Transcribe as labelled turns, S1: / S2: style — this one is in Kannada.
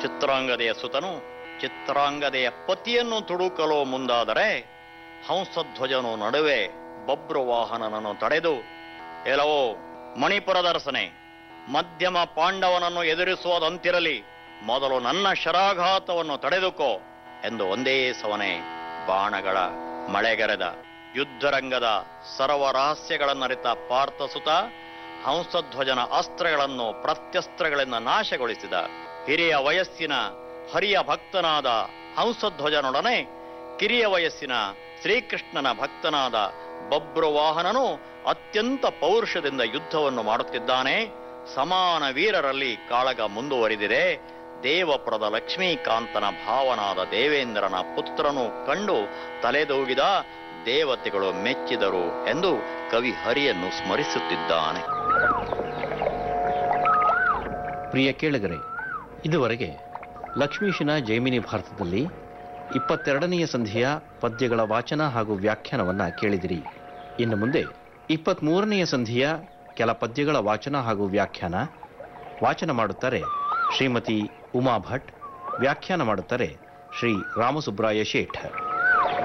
S1: ಚಿತ್ರಾಂಗದೆಯ ಸುತನು ಚಿತ್ರಾಂಗದೆಯ ಪತಿಯನ್ನು ತುಡುಕಲು ಮುಂದಾದರೆ ಹಂಸಧ್ವಜನು ನಡುವೆ ಬಬ್ರುವಾಹನನನ್ನು ತಡೆದು ಎಲ್ಲವೋ ಮಣಿಪುರದರಸನೆ ಮಧ್ಯಮ ಪಾಂಡವನನ್ನು ಎದುರಿಸುವುದಂತಿರಲಿ ಮೊದಲು ನನ್ನ ಶರಾಘಾತವನ್ನು ತಡೆದುಕೋ ಎಂದು ಒಂದೇ ಸವನೆ ಬಾಣಗಳ ಮಳೆಗರೆದ ಯುದ್ಧರಂಗದ ಸರ್ವ ರಹಸ್ಯಗಳನ್ನರಿತ ಪಾರ್ಥಸುತ ಹಂಸಧ್ವಜನ ಅಸ್ತ್ರಗಳನ್ನು ಪ್ರತ್ಯಸ್ತ್ರಗಳಿಂದ ನಾಶಗೊಳಿಸಿದ ಹಿರಿಯ ವಯಸ್ಸಿನ ಹರಿಯ ಭಕ್ತನಾದ ಹಂಸಧ್ವಜನೊಡನೆ ಕಿರಿಯ ವಯಸ್ಸಿನ ಶ್ರೀಕೃಷ್ಣನ ಭಕ್ತನಾದ ಬಬ್ರುವಾಹನನು ಅತ್ಯಂತ ಪೌರುಷದಿಂದ ಯುದ್ಧವನ್ನು ಮಾಡುತ್ತಿದ್ದಾನೆ ಸಮಾನ ವೀರರಲ್ಲಿ ಕಾಳಗ ಮುಂದುವರಿದಿದೆ ದೇವಪುರದ ಲಕ್ಷ್ಮೀಕಾಂತನ ಭಾವನಾದ ದೇವೇಂದ್ರನ ಪುತ್ರನು ಕಂಡು ತಲೆದೂಗಿದ ದೇವತೆಗಳು ಮೆಚ್ಚಿದರು ಎಂದು ಕವಿ ಹರಿಯನ್ನು ಸ್ಮರಿಸುತ್ತಿದ್ದಾನೆ
S2: ಪ್ರಿಯ ಕೇಳುಗರೆ ಇದುವರೆಗೆ ಲಕ್ಷ್ಮೀಶನ ಜೈಮಿನಿ ಭಾರತದಲ್ಲಿ ಇಪ್ಪತ್ತೆರಡನೆಯ ಸಂಧಿಯ ಪದ್ಯಗಳ ವಾಚನ ಹಾಗೂ ವ್ಯಾಖ್ಯಾನವನ್ನ ಕೇಳಿದಿರಿ ಇನ್ನು ಮುಂದೆ ಇಪ್ಪತ್ಮೂರನೆಯ ಸಂಧಿಯ ಕೆಲ ಪದ್ಯಗಳ ವಾಚನ ಹಾಗೂ ವ್ಯಾಖ್ಯಾನ ವಾಚನ ಮಾಡುತ್ತಾರೆ ಶ್ರೀಮತಿ ಉಮಾ ಭಟ್ ವ್ಯಾಖ್ಯಾನ ಮಾಡುತ್ತಾರೆ ಶ್ರೀ ರಾಮಸುಬ್ರಾಯ ಶೇಠ್